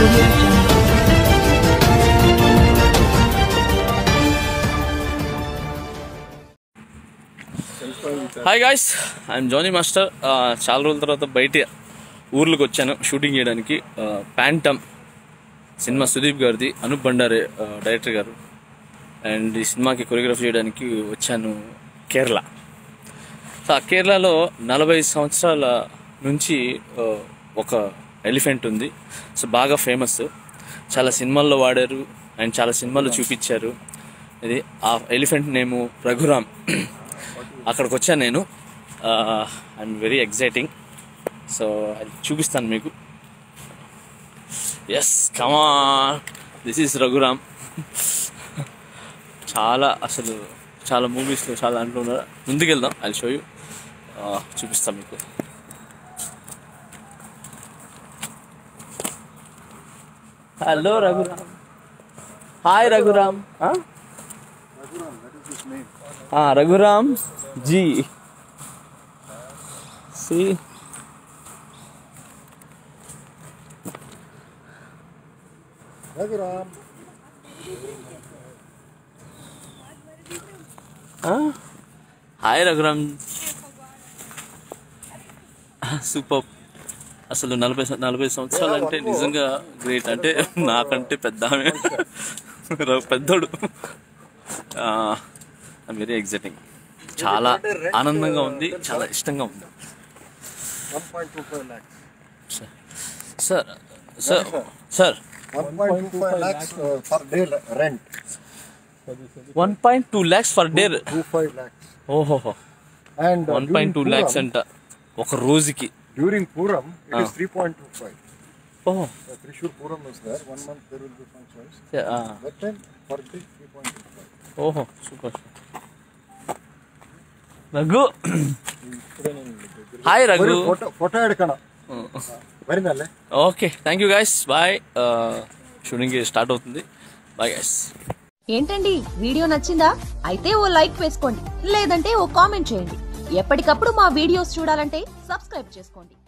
audio jungle. Hi guys I'm Jani master ఆ, చాలా రోజుల తర్వాత బయట ఊర్లోకి వచ్చాను షూటింగ్ చేయడానికి ప్యాంటమ్ సినిమా సుదీప్ గారిది అనూప్ బండారే ఆ, డైరెక్టర్ గారు అండ్ ఈ సినిమాకి కొరియోగ్రఫీ చేయడానికి వచ్చాను కేరళ సో ఆ కేరళలో నలభై సంవత్సరాల నుంచి ఆ, ఒక ఎలిఫెంట్ ఉంది సో బాగా ఫేమస్ చాలా సినిమాల్లో వాడారు అండ్ చాలా సినిమాల్లో చూపించారు ఇది ఆ ఎలిఫెంట్ నేము రఘురామ్ అక్కడికి వచ్చాను నేను అండ్ వెరీ ఎగ్జైటింగ్ సో అది చూపిస్తాను మీకు yes come this is Raghuram చాలా అసలు చాలా మూవీస్లో చాలా దాంట్లో ఉన్నారు ముందుకెళ్దాం ఐ షో యూ చూపిస్తాను మీకు హలో రఘురామ్ హాయ్ రఘురామ్ రఘురామ్ జీ సి Raghuram. హాయ్ రఘురామ్ సూపర్ అసలు నలభై సం- నలభై సంవత్సరాలు అంటే నిజంగా గ్రేట్ అంటే నాకంటే పెద్ద ఆమె ర- పెద్దోడు వెరీ ఎగ్జైటింగ్ చాలా ఆనందంగా ఉంది చాలా ఇష్టంగా ఉంది 1.25 lakhs. Sir sir sir 1.25 lakhs uh, per day la- rent. One point two lakhs per day 25 lakhs. ఓహో And uh, one point two during lakhs Puram- అంట ఒక రోజుకి During Puram, it Ah. is 3.25. ఓహో Uh, Trishur Puram is there. One month there will be functions. ఆ, That time per day 3.25. ఓహో super Raghu hi Raghu Bari photo photo edukana. Very well. Okay thank you guys bye shooting start అవుతుంది bye guys ఏంటండి video నచ్చిందా అయితే ఓ like వేసుకోండి లేదంటే ఓ comment చేయండి ఎప్పటికప్పుడు మా వీడియోస్ చూడాలంటే సబ్స్క్రైబ్ చేసుకోండి